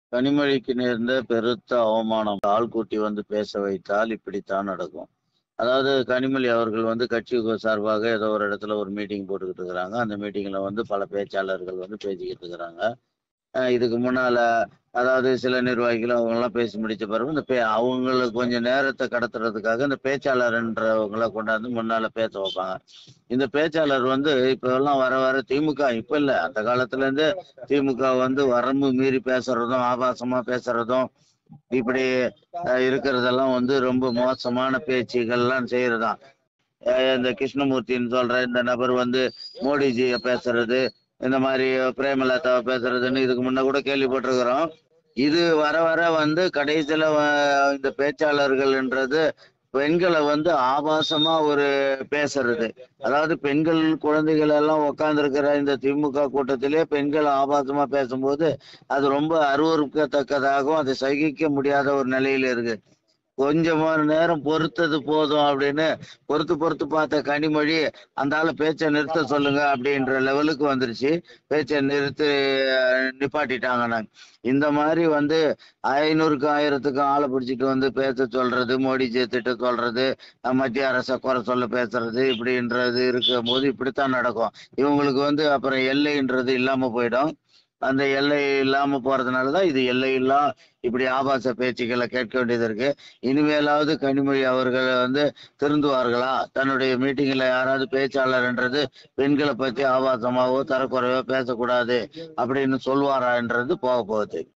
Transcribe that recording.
கனிமொழிக்கு நேர்ந்த பெருத்த அவமானம் ஆள் கூட்டி வந்து பேச வைத்தால் இப்படித்தான் நடக்கும் அதாவது கனிமொழி அவர்கள் வந்து கட்சி சார்பாக ஏதோ ஒரு இடத்துல ஒரு மீட்டிங் போட்டுக்கிட்டு இருக்கிறாங்க அந்த மீட்டிங்ல வந்து பல பேச்சாளர்கள் வந்து பேசிக்கிட்டு இருக்கிறாங்க அஹ் இதுக்கு முன்னால அதாவது சில நிர்வாகிகள் அவங்க எல்லாம் பேசி முடிச்ச பிறகு இந்த பே அவங்களுக்கு கொஞ்சம் நேரத்தை கடத்துறதுக்காக இந்த பேச்சாளர்ன்றவங்களை கொண்டாந்து முன்னால பேச வைப்பாங்க இந்த பேச்சாளர் வந்து இப்ப எல்லாம் வர வர திமுக இப்ப இல்ல அந்த காலத்துல இருந்து திமுக வந்து வரம்பு மீறி பேசுறதும் ஆபாசமா பேசுறதும் இப்படி அஹ், இருக்கிறதெல்லாம் வந்து ரொம்ப மோசமான பேச்சுகள்லாம் செய்யறதாம் அஹ், இந்த கிருஷ்ணமூர்த்தின்னு சொல்ற இந்த நபர் வந்து மோடிஜிய பேசுறது இந்த மாதிரி பிரேமலதாவை பேசுறதுன்னு இதுக்கு முன்ன கூட கேள்விப்பட்டிருக்கிறோம் இது வர வர வந்து கடைசியில வ- இந்த பேச்சாளர்கள்ன்றது பெண்களை வந்து ஆபாசமா ஒரு பேசுறது அதாவது பெண்கள் குழந்தைகள் எல்லாம் உட்கார்ந்துருக்கிற இந்த திமுக கூட்டத்திலே பெண்கள் ஆபாசமா பேசும்போது அது ரொம்ப அருவருக்கத்தக்கதாகவும் அதை சகிக்க முடியாத ஒரு நிலையில இருக்கு கொஞ்சமா நேரம் பொறுத்தது போதும் அப்படின்னு பொறுத்து பொறுத்து பார்த்த கனிமொழி அந்த ஆளு பேச்சை நிறுத்த சொல்லுங்க அப்படின்ற லெவலுக்கு வந்துருச்சு பேச்சை நிறுத்தி அஹ், நிப்பாட்டிட்டாங்க நாங்க இந்த மாதிரி வந்து ஐநூறுக்கு ஆயிரத்துக்கு ஆளை பிடிச்சிட்டு வந்து பேச சொல்றது மோடிஜி திட்ட சொல்றது அஹ், மத்திய அரசை குறை சொல்ல பேசுறது இப்படின்றது இருக்கும் போது இப்படித்தான் நடக்கும் இவங்களுக்கு வந்து அப்புறம் எல்லைன்றது இல்லாம போயிடும் அந்த எல்லை இல்லாம போறதுனாலதான் இது எல்லை இல்லா இப்படி ஆபாச பேச்சுக்களை கேட்க வேண்டியது இருக்கு இனிமேலாவது கனிமொழி அவர்கள் வந்து திருந்துவார்களா தன்னுடைய மீட்டிங்ல யாராவது பேச்சாளர்ன்றது பெண்களை பத்தி ஆபாசமாவோ தரக்குறைவோ பேசக்கூடாது அப்படின்னு சொல்வாரான்றது போக போகுது